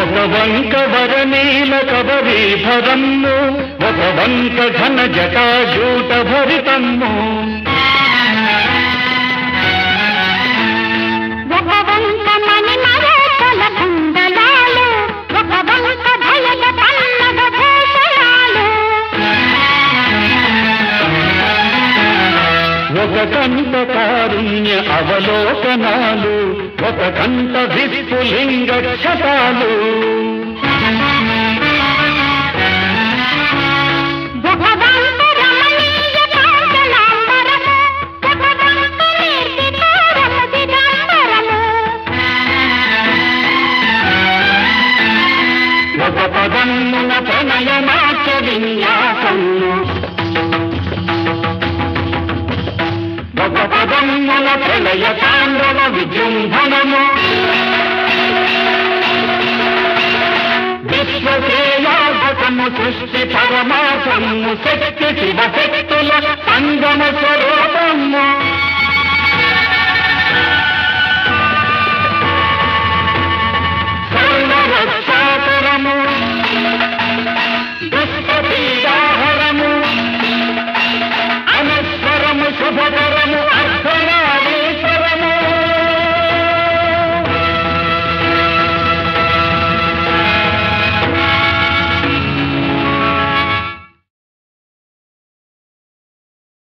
ఒక వంక వరనీల కబరీభరమ్ము ఒక వంక ఘన జటాజూట భరితమ్ము ఒక వంక మణి మరేకల కుండలాలు ఒక వంక భయద పల్లగ భూషణాలు ఒక కంట కారుణ్య అవలోకనాలు ఒక కంట విస్ఫులింగ క్షతాలు ఒక వంక రమణీయ కాంచనాంబరము ఒక వంక నిర్వికారము దిగంబరము ఒక పదమ్మున ప్రణయనాచ విన్యాసము ఒక పదమ్మున ప్రళయ తాండవ విజృంభణము విశ్వశ్రేయాసము సృష్టి పరమాసము శక్తి శివ శక్తుల సంగమ స్వరూప